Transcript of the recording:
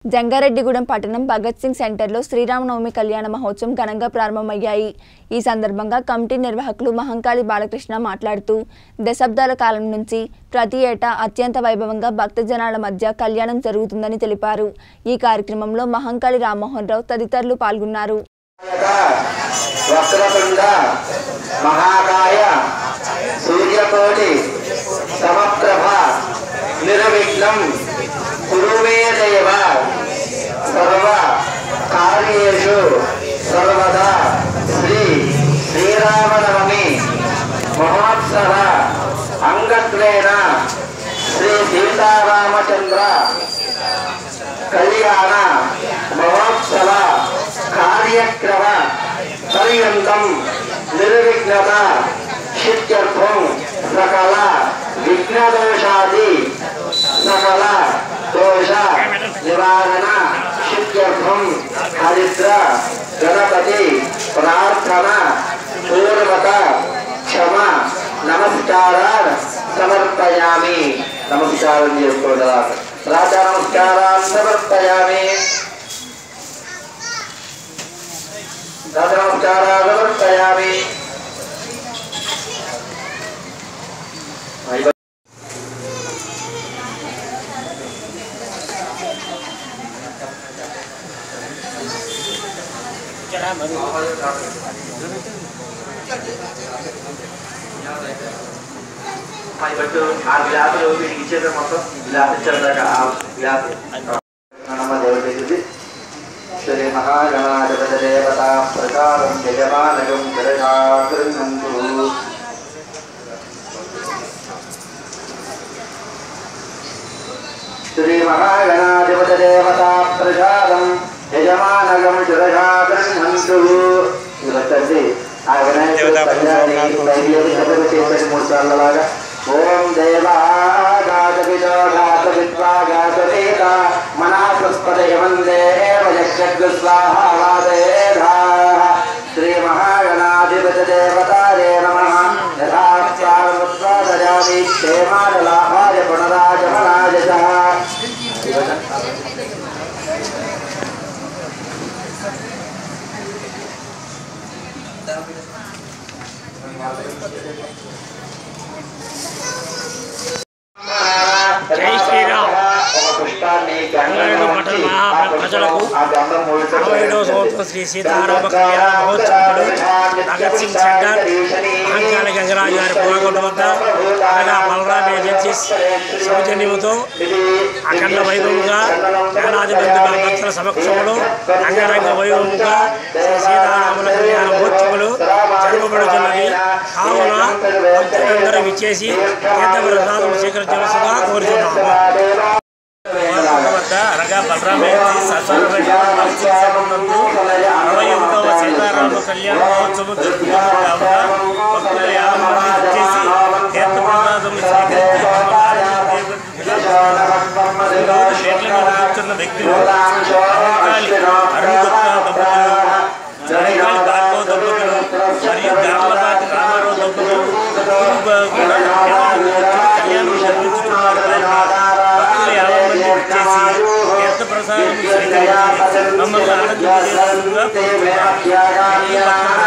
జంగారెడ్డిగూడెం పట్టణం భగత్ సింగ్ సెంటర్లో శ్రీరామనవమి కళ్యాణ మహోత్సవం ఘనంగా ప్రారంభమయ్యాయి ఈ సందర్భంగా కమిటీ నిర్వాహకులు మహంకాళి బాలకృష్ణ మాట్లాడుతూ దశాబ్దాల కాలం నుంచి ప్రతి ఏటా అత్యంత వైభవంగా భక్తజనాల మధ్య కళ్యాణం జరుగుతుందని తెలిపారు ఈ కార్యక్రమంలో మహంకాళి రామ్మోహన్ రావు తదితరులు పాల్గొన్నారు వక్రతుండ మహాకాయ సూర్యకోటి సమప్రభ నిర్విఘ్నం కురుమే దేవ సర్వ కార్యేషు సర్వదా శ్రీ శ్రీరామనవమి మహోత్సవ అంగత్వేన శ్రీ సీతారామచంద్ర కళ్యాణ మహోత్సవ కార్యక్రమ పర్యంతం నిర్విఘ్నత శిత్యర్థం సకల విఘ్నదోషాది సకల దోష నివారణ శిత్యర్థం హరిద్ర గణపతి ప్రార్థన పూర్వక క్షమ నమస్కారాలు సమర్పయామి నమస్కారం చేసుకోండి రాజా నమస్కారాలు సమర్పయామి రాజా నమస్కారాలు సమర్పయామి మరి బట్టు ఆ గ్లాసులు వీటికి ఇచ్చేది మొత్తం గ్లాస్ ఇచ్చారు దాకా ఆ గ్లాస్ నమ్మ దేవతది శ్రీ మహాగణాధిపతి దేవత ప్రకారం యజమానగం జరగాకృణంతు శ్రీ మహాగణాధిపతి దేవత ప్రసాదం యజమానగం శిరజాగృహంతు ఇవన్నీ ఆ వినాయకుడు కళ్యాణి దైవ్యం చదువు చేసే మూడు సార్లలాగా ఓం దేవాగాత విదోగాత విద్వాగాత వేద మనాస్పదయమందేవ యక్షగ్గు స్వాహావాదేధా శ్రీ మహాగణాధిపతి దేవతారే నమః యథాస్థానముద్వాదయామి క్షేమాయ లాభాయ పునరాజమనాయ చ జై శ్రీరామ్. ఒక పుష్పాన్ని గంగారెడ్డి పట్టణ మహా ప్రజలకు ఆ గంధం మూడు చుట్టూ అరవై ఏడవ సంవత్సరం శ్రీ సీతారామ కళ్యాణ మహోత్సవంలో భగత్ సింగ్ సెంటర్ మహంకాళి గంగరాజు గారి పురాగొండ వద్ద అనగా బలరాం ఏజెన్సీస్ సౌజన్యముతో అఖండ వైభవంగా వేలాది మంది భక్తుల సమక్షంలో అంగరంగ వైభవంగా శ్రీ సీతారాముల కళ్యాణ మహోత్సవాలు జరగబడుతున్నది కావున భక్తులందరూ విచ్చేసి తీర్థ ప్రసాదం స్వీకరించవలసిందిగా కోరుతున్నాము వద్ద అనగా బలరామ సంబంధంతో అరవై ఒకటవ సీతారామ కళ్యాణ మహోత్సవం జరుపుకున్న కావున భక్తులు యాభై మంది వచ్చేసి తీర్థ ప్రసాదం స్వీకరించి షేట్ల మీద కూర్చున్న వ్యక్తులు అరంకాలి అరుణగుప్త దంపతులు జనకాలి భార్గవ దంపతులు మరియు గార్లపాటి రామారావు దంపతులు కూడా కళ్యాణం జరిపించుతున్నారు కావున భక్తులు యాభై మంది వచ్చేసి తీర్థ ప్రసాదం స్వీకరించి మమ్మల్ని ఆనందించేందుగా కోరుతున్నాను ఈ భక్త